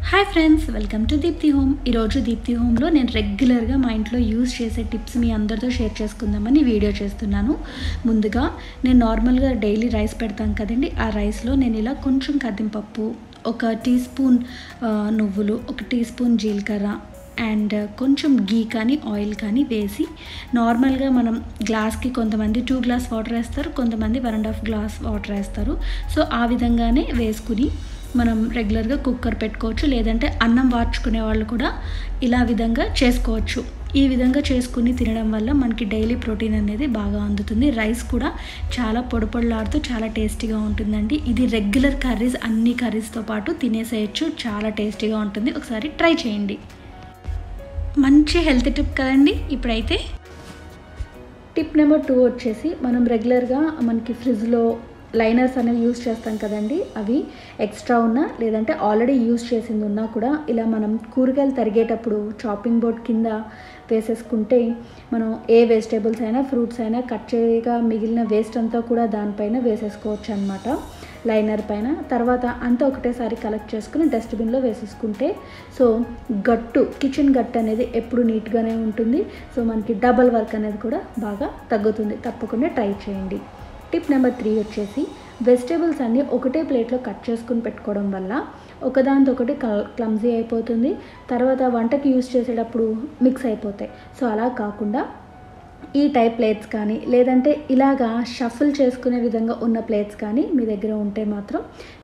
hi friends welcome to Deepthi home ఈరోజు దీప్తి హోమ్లో నేను రెగ్యులర్గా మా ఇంట్లో యూజ్ చేసే టిప్స్ మీ అందరితో షేర్ చేసుకుందామని వీడియో చేస్తున్నాను ముందుగా నేను నార్మల్గా డైలీ రైస్ పెడతాను కదండి ఆ రైస్లో నేను ఇలా కొంచెం కద్దింపప్పు ఒక టీ స్పూన్ ఆ, నువ్వులు ఒక టీ స్పూన్ జీలకర్ర అండ్ కొంచెం గీ కానీ ఆయిల్ కానీ వేసి నార్మల్గా మనం గ్లాస్కి కొంతమంది టూ గ్లాస్ వాటర్ వేస్తారు కొంతమంది one and half glass water వేస్తారు సో ఆ విధంగానే వేసుకుని మనం రెగ్యులర్గా కుక్కర్ పెట్టుకోవచ్చు లేదంటే అన్నం వార్చుకునే వాళ్ళు కూడా ఇలా విధంగా చేసుకోవచ్చు ఈ విధంగా చేసుకుని తినడం వల్ల మనకి డైలీ ప్రోటీన్ అనేది బాగా అందుతుంది రైస్ కూడా చాలా పొడి పొడిలాడుతూ చాలా టేస్టీగా ఉంటుందండి ఇది రెగ్యులర్ కర్రీస్ అన్ని కర్రీస్తో పాటు తినేసేయచ్చు చాలా టేస్టీగా ఉంటుంది ఒకసారి ట్రై చేయండి మంచి హెల్త్ టిప్ కదండి ఇప్పుడైతే టిప్ నెంబర్ టూ వచ్చేసి మనం రెగ్యులర్గా మనకి ఫ్రిడ్జ్లో లైనర్స్ అనేవి యూస్ చేస్తాం కదండి అవి ఎక్స్ట్రా ఉన్నా లేదంటే ఆల్రెడీ యూస్ చేసింది ఉన్నా కూడా ఇలా మనం కూరగాయలు తరిగేటప్పుడు చాపింగ్ బోర్డ్ కింద వేసేసుకుంటే మనం ఏ వెజిటేబుల్స్ అయినా ఫ్రూట్స్ అయినా కట్ చేయగా మిగిలిన వేస్ట్ అంతా కూడా దానిపైన వేసేసుకోవచ్చు అనమాట లైనర్ పైన తర్వాత అంతా ఒకటేసారి కలెక్ట్ చేసుకుని డస్ట్బిన్లో వేసేసుకుంటే సో గట్టు కిచెన్ గట్టు అనేది ఎప్పుడు నీట్గానే ఉంటుంది సో మనకి డబల్ వర్క్ అనేది కూడా బాగా తగ్గుతుంది తప్పకుండా ట్రై చేయండి టిప్ నెంబర్ త్రీ వచ్చేసి వెజిటేబుల్స్ అన్నీ ఒకటే ప్లేట్లో కట్ చేసుకుని పెట్టుకోవడం వల్ల ఒకదానితో ఒకటి క్లమ్జీ అయిపోతుంది తర్వాత వంటకి యూస్ చేసేటప్పుడు మిక్స్ అయిపోతాయి సో అలా కాకుండా ఈ టైప్ ప్లేట్స్ కానీ లేదంటే ఇలాగా షఫుల్ చేసుకునే విధంగా ఉన్న ప్లేట్స్ కానీ మీ దగ్గర ఉంటే మాత్రం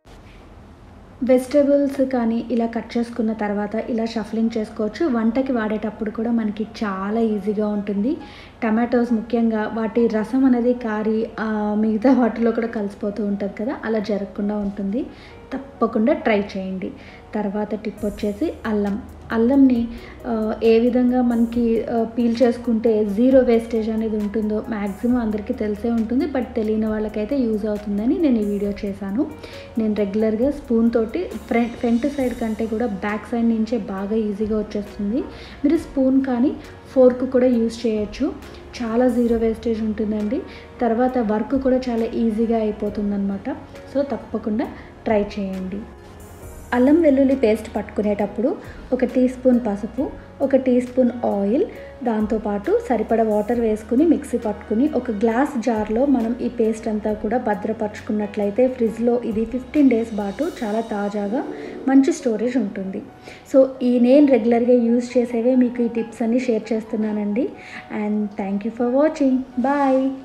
వెజిటేబుల్స్ కానీ ఇలా కట్ చేసుకున్న తర్వాత ఇలా షఫలింగ్ చేసుకోవచ్చు వంటకి వాడేటప్పుడు కూడా మనకి చాలా ఈజీగా ఉంటుంది టమాటోస్ ముఖ్యంగా వాటి రసం అనేది కారి ఆ, మిగతా వాటిలో కూడా కలిసిపోతూ ఉంటుంది కదా అలా జరగకుండా ఉంటుంది తప్పకుండా ట్రై చేయండి తర్వాత టిప్ వచ్చేసి అల్లం అల్లంని ఆ, ఏ విధంగా మనకి ఆ, పీల్ చేసుకుంటే జీరో వేస్టేజ్ అనేది ఉంటుందో మ్యాక్సిమం అందరికీ తెలిసే ఉంటుంది బట్ తెలియని వాళ్ళకైతే యూజ్ అవుతుందని నేను ఈ వీడియో చేశాను నేను రెగ్యులర్గా స్పూన్ తోటి ఫ్రంట్ ఫ్రంట్ సైడ్ కంటే కూడా బ్యాక్ సైడ్ నుంచే బాగా ఈజీగా వచ్చేస్తుంది మీరు స్పూన్ కానీ ఫోర్క్ కూడా యూజ్ చేయొచ్చు చాలా జీరో వేస్టేజ్ ఉంటుందండి తర్వాత వర్క్ కూడా చాలా ఈజీగా అయిపోతుందన్నమాట సో తప్పకుండా ట్రై చేయండి అల్లం వెల్లుల్లి పేస్ట్ పట్టుకునేటప్పుడు ఒక టీ స్పూన్ పసుపు ఒక టీ స్పూన్ ఆయిల్ దాంతోపాటు సరిపడ వాటర్ వేసుకుని మిక్సీ పట్టుకుని ఒక గ్లాస్ జార్లో మనం ఈ పేస్ట్ అంతా కూడా భద్రపరుచుకున్నట్లయితే ఫ్రిడ్జ్లో ఇది ఫిఫ్టీన్ డేస్ పాటు చాలా తాజాగా మంచి స్టోరేజ్ ఉంటుంది సో ఈ నేను రెగ్యులర్గా యూజ్ చేసేవే మీకు ఈ టిప్స్ అన్ని షేర్ చేస్తున్నానండి and thank you for watching bye